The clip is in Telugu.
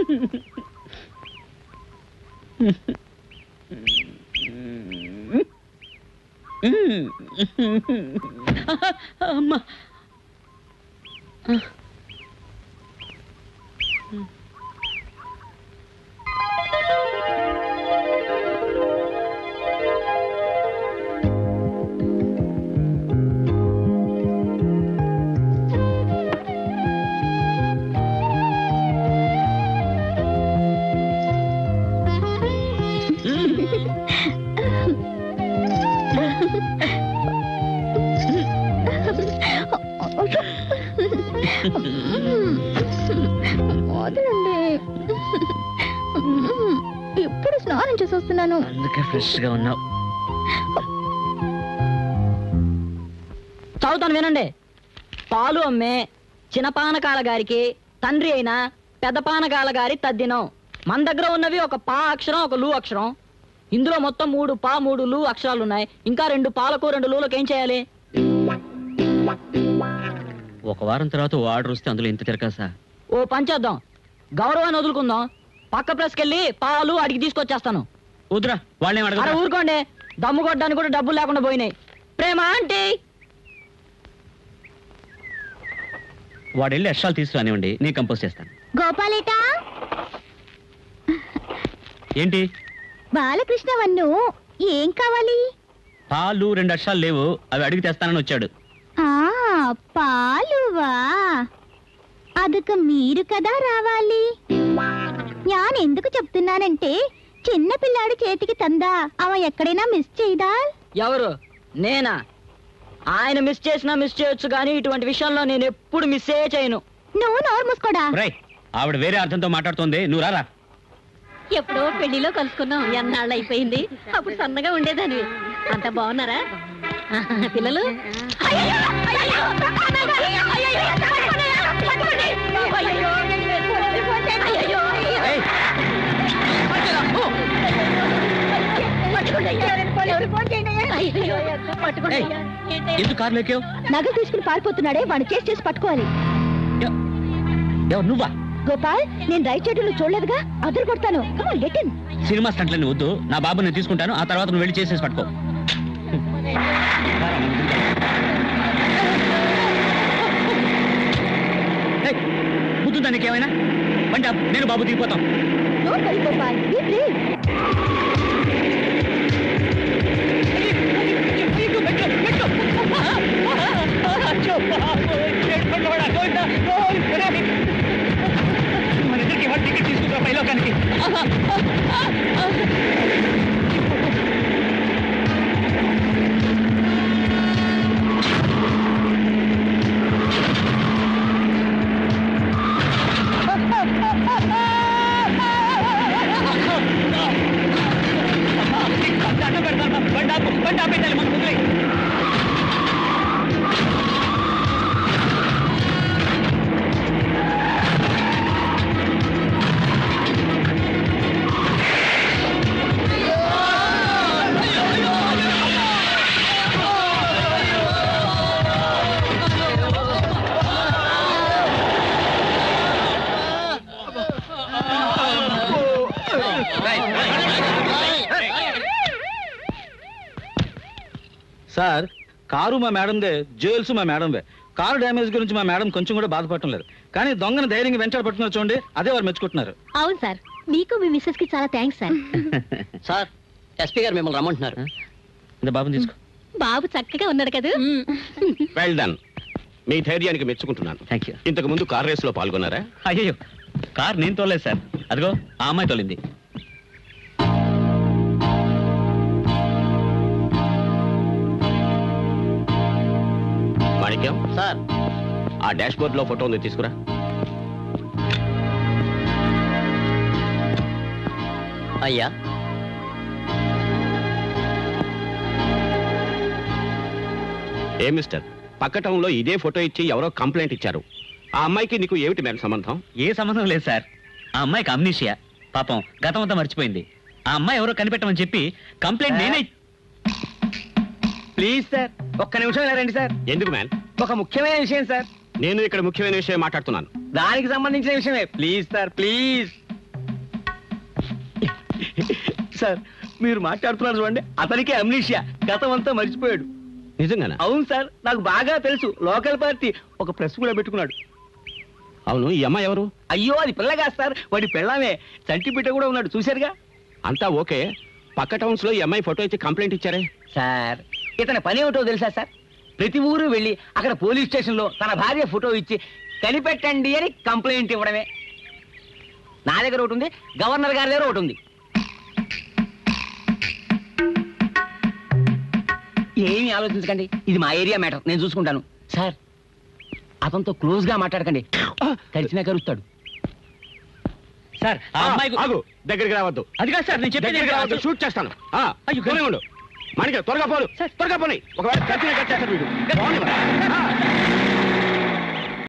అమ్మా వదలండి ఇప్పుడు స్నానం చేసి వస్తున్నాను అందుకే ఫ్రెష్ గా ఉన్నావు చదువుతాను వినండి పాలు అమ్మే చిన్నపానకాల గారికి తండ్రి అయిన పెద్ద పానకాల గారి తద్దినం మన దగ్గర ఉన్నవి ఒక పా అక్షరం ఒక లు అక్షరం ఇందులో మొత్తం మూడు పా మూడు లు అక్షరాలు ఉన్నాయి ఇంకా రెండు పాలకు రెండు లూలకు ఏం చేయాలి ఒక వారం తర్వాత ఓ ఆర్డర్ వస్తే అందులో ఇంత తిరకాసా ఓ పని చేద్దాం గౌరవాన్ని వదులుకుందాం పక్క ప్రెస్కి వెళ్ళి పాలు అడిగి తీసుకొచ్చేస్తాను వద్దురా వాళ్ళేం అరే అడగరా ఊరుకోండి దమ్ము కొట్టడానికి కూడా డబ్బులు లేకుండా పోయినాయి ప్రేమ ఆంటీ వాడు వెళ్ళి అక్షరాలు తీసుకురానివ్వండి నేను కంపోజ్ చేస్తాను గోపాలేట ఏంటి బాలకృష్ణ వన్ను ఏం కావాలి పాలు రెండు అక్షరాలు లేవు అవి అడిగి తెస్తానని వచ్చాడు ఆ పాలువా అదొక మీరు కదా రావాలి ഞാൻ ఎందుకు చెప్తున్నానంటే చిన్న పిల్లాడి చేతికి తందా అవ ఎక్కడైనా మిస్ చేయదా ఎవరు నేనా ఆయన మిస్ చేసినా మిస్ చేయొచ్చు కానీ ఇటువంటి విషయంలో నేను ఎప్పుడు మిస్ చేయను నువ్వు నోరు మూసుకోడా రై ఆవిడ వేరే అర్థంతో మాట్లాడుతోంది నువ్వు రారా ఎప్పుడో పెళ్లిలో కలుసుకున్నాం ఎన్నాళ్ళు అయిపోయింది అప్పుడు సన్నగా ఉండేదాన్ని అంత బాగున్నారా పిల్లలు ఏయ్, ఏయ్, ఎందుకు కార్లు ఎక్కావు నగలు తీసుకుని పారిపోతున్నాడే వాడిని చేసి చేసి పట్టుకోవాలి ఎవ- ఎవరు నువ్వా గోపాల్ నేను రైట్ చెట్టులు చూడలేదుగా అదరు కొడతాను గెట్ ఇన్ సినిమా స్టంట్లని వద్దు నా బాబు నేను తీసుకుంటాను ఆ తర్వాత నువ్వు వెళ్ళి చేసేసి పట్టుకో ఏయ్, బుద్ధుందా నీకేమైనా బండి ఆపు, నేను బాబు దిగిపోతాం don't worry Gopal be brave sir car మా మేడందే జైల్స్ మా మేడంవే కారు డ్యామేజ్ గురించి మా మేడం కొంచెం కూడా బాధపడటం లేదు కానీ దొంగను ధైర్యంగా వెంటాడు పట్టుకున్నారు చూడండి అదే వారు మెచ్చుకుంటున్నారు అవును సార్ మీకు మీ మిస్సెస్ కి చాలా థ్యాంక్స్ సార్ సార్ ఎస్పీ గారు మిమ్మల్ని రమ్మంటున్నారు ఇంత బాబుని తీసుకో బాబు చక్కగా ఉన్నాడు కదా వెల్ డన్ మీ ధైర్యానికి మెచ్చుకుంటున్నాను థ్యాంక్ యూ ఇంతకు ముందు కార్ రేసులో పాల్గొన్నారా అయ్యో కార్ నేను తోలేదు సార్ అదిగో ఆ అమ్మాయి తోలింది మాణిక్యం సార్ ఆ డాష్ బోర్డ్ లో ఫోటో ఉంది తీసుకురా అయ్యా ఏ మిస్టర్ పక్క టౌన్ లో ఇదే ఫోటో ఇచ్చి ఎవరో కంప్లైంట్ ఇచ్చారు ఆ అమ్మాయికి నీకు ఏమిటి మేడం సంబంధం ఏ సంబంధం లేదు సార్ ఆ అమ్మాయికి అమ్నీషియా పాపం గతం అంతా మర్చిపోయింది ఆ అమ్మాయి ఎవరో కనిపెట్టమని చెప్పి కంప్లైంట్ నేనే ప్లీజ్ సార్ ఒక్క నిమిషం ఇలా రండి సార్ ఎందుకు మ్యాన్ ఒక ముఖ్యమైన విషయం సార్ నేను ఇక్కడ ముఖ్యమైన విషయం మాట్లాడుతున్నాను దానికి సంబంధించిన విషయమే ప్లీజ్ సార్ ప్లీజ్ సార్ మీరు మాట్లాడుతున్నారు చూడండి అతనికి అమ్నీషియా గతం అంతా మర్చిపోయాడు నిజంగానా అవును సార్ నాకు బాగా తెలుసు లోకల్ పార్టీ ఒక ప్రెస్ కూడా పెట్టుకున్నాడు అవును ఈ అమ్మాయి ఎవరు అయ్యో అది పిల్లగా సార్ వాడి పిల్లమే చంటి బిడ్డ కూడా ఉన్నాడు చూశారుగా అంతా ఓకే పక్క టౌన్స్ లో ఈ అమ్మాయి ఫోటో ఇచ్చి కంప్లైంట్ ఇచ్చారే సార్ ఇతని పని ఏమిటో తెలుసా సార్ ప్రతి ఊరు వెళ్ళి అక్కడ పోలీస్ స్టేషన్ లో తన భార్య ఫోటో ఇచ్చి కనిపెట్టండి అని కంప్లైంట్ ఇవ్వడమే నా దగ్గర ఒకటి ఉంది గవర్నర్ గారి దగ్గర ఒకటి ఉంది ఏమీ ఆలోచించకండి ఇది మా ఏరియా మ్యాటర్ నేను చూసుకుంటాను సార్ అతనితో క్లోజ్ గా మాట్లాడకండి కలిసినా కలుస్తాడు సార్ ఆ అమ్మాయి గు- ఆగు దగ్గరికి రావద్దు అది కాదు సార్ నేను చెప్పేది దగ్గరికి రావద్దు షూట్ చేస్తాను ఆ, అయ్యో, దూరంగా ఉండు మాణిక త్వరగా పోను త్వరగా పోనీ ఒకవేళ కలిసినా కట్ చేస్తాడు వీడు పోనీ మరి. ఆ.